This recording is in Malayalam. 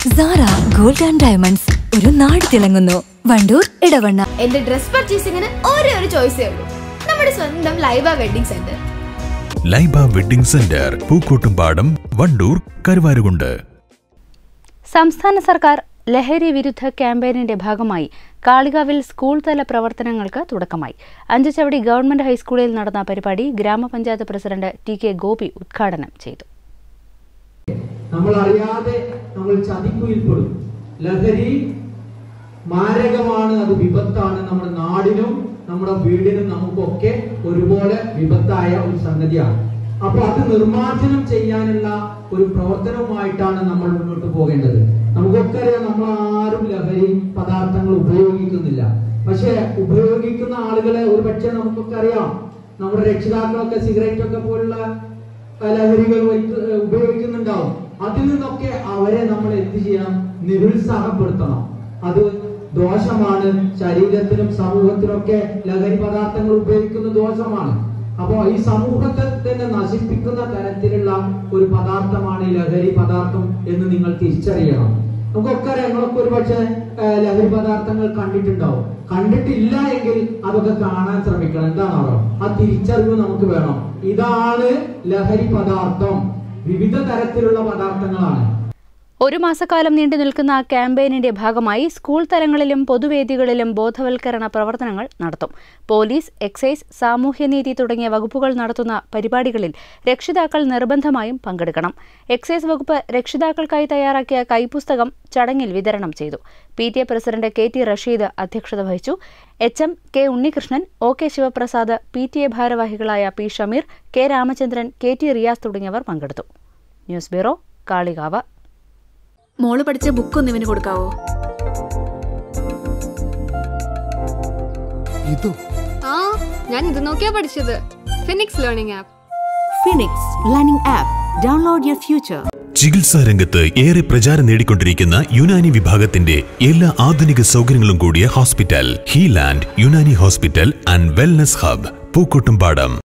സാറ ഗോൾഡ് ആൻഡ് ഡയമണ്ട്സ് ഒരു നാട് തിളങ്ങുന്നു വണ്ടൂർ ഇടവണ്ണ എന്റെ ഡ്രസ് പർച്ചേസിംഗിന് ഒരേ ഒരു ചോയ്സേ ഉള്ളൂ നമ്മുടെ സ്വന്തം Laiba wedding centre Laiba wedding centre Pookkottumpadam Wandoor Karuvarakundu സംസ്ഥാന സർക്കാർ ലഹരി വിരുദ്ധ ക്യാമ്പയിനിന്റെ ഭാഗമായി കാളികാവിൽ സ്കൂൾ തല പ്രവർത്തനങ്ങൾക്ക് തുടക്കമായി അഞ്ചുചവടി ഗവൺമെന്റ് ഹൈസ്കൂളിൽ നടന്ന പരിപാടി ഗ്രാമപഞ്ചായത്ത് പ്രസിഡന്റ് ടി കെ ഗോപി ഉദ്ഘാടനം ചെയ്തു നമ്മൾ അറിയാതെ നമ്മൾ ചതിക്കുയിൽപ്പെടും ലഹരി മാരകമാണ് അത് വിപത്താണ് നമ്മുടെ നാടിനും നമ്മുടെ വീടിനും നമുക്കൊക്കെ ഒരുപോലെ വിപത്തായ ഒരു സംഗതിയാണ് അപ്പൊ അത് നിർമ്മാർജ്ജനം ചെയ്യാനുള്ള ഒരു പ്രവർത്തനവുമായിട്ടാണ് നമ്മൾ മുന്നോട്ട് പോകേണ്ടത് നമുക്കൊക്കെ അറിയാം നമ്മൾ ആരും ലഹരി പദാർത്ഥങ്ങൾ ഉപയോഗിക്കുന്നില്ല പക്ഷെ ഉപയോഗിക്കുന്ന ആളുകളെ ഒരു പക്ഷേ നമുക്കൊക്കെ അറിയാം നമ്മുടെ രക്ഷിതാക്കളൊക്കെ സിഗരറ്റ് ഒക്കെ പോലുള്ള ലഹരികൾ വലിക്ക് ഉപയോഗിക്കുന്നുണ്ടാവും അതിൽ നിന്നൊക്കെ അവരെ നമ്മൾ എന്ത് ചെയ്യണം നിരുത്സാഹപ്പെടുത്തണം അത് ദോഷമാണ് ശരീരത്തിനും സമൂഹത്തിനൊക്കെ ലഹരി പദാർത്ഥങ്ങൾ ഉപയോഗിക്കുന്ന ദോഷമാണ് അപ്പോ ഈ സമൂഹത്തെ തന്നെ നശിപ്പിക്കുന്ന തരത്തിലുള്ള ഒരു പദാർത്ഥമാണ് ഈ ലഹരി പദാർത്ഥം എന്ന് നിങ്ങൾ തിരിച്ചറിയണം നമുക്കൊക്കെ അറിയാം നമ്മളൊക്കെ ഒരു പക്ഷേ ലഹരി പദാർത്ഥങ്ങൾ കണ്ടിട്ടുണ്ടാവും കണ്ടിട്ടില്ല എങ്കിൽ അതൊക്കെ കാണാൻ ശ്രമിക്കണം എന്താണോ ആ തിരിച്ചറിവ് നമുക്ക് വേണം ഇതാണ് ലഹരി പദാർത്ഥം വിവിധ തരത്തിലുള്ള പദാർത്ഥങ്ങളാണ് ഒരു മാസക്കാലം നീണ്ടു നിൽക്കുന്ന ക്യാമ്പയിനിന്റെ ഭാഗമായി സ്കൂൾ തലങ്ങളിലും പൊതുവേദികളിലും ബോധവൽക്കരണ പ്രവർത്തനങ്ങൾ നടത്തും പോലീസ് എക്സൈസ് സാമൂഹ്യനീതി തുടങ്ങിയ വകുപ്പുകൾ നടത്തുന്ന പരിപാടികളിൽ രക്ഷിതാക്കൾ നിർബന്ധമായും പങ്കെടുക്കണം എക്സൈസ് വകുപ്പ് രക്ഷിതാക്കൾക്കായി തയ്യാറാക്കിയ കൈപ്പുസ്തകം ചടങ്ങിൽ വിതരണം ചെയ്തു P T A president K T Rasheed അധ്യക്ഷത വഹിച്ചു H M K Unnikrishnan O K Sivaprasad P T A ഭാരവാഹികളായ P Shameer K Ramachandran K T Riyas തുടങ്ങിയവർ പങ്കെടുത്തു ന്യൂസ് ബ്യൂറോ കാളികാവ് മോള് പഠിച്ച ബുക്ക് ഒന്ന് ഇവന് കൊടുക്കാവോ ഇതോ ആ ഞാൻ ഇത് നോക്കിയാ പഠിച്ചത് Phoenix learning app Phoenix learning app download your future ചികിത്സാ രംഗത്ത് ഏറെ പ്രചാരം നേടിക്കൊണ്ടിരിക്കുന്ന യുനാനി വിഭാഗത്തിന്റെ എല്ലാ ആധുനിക സൗകര്യങ്ങളും കൂടിയ hospital Healand Unani hospital and wellness hub Pookkottumpadam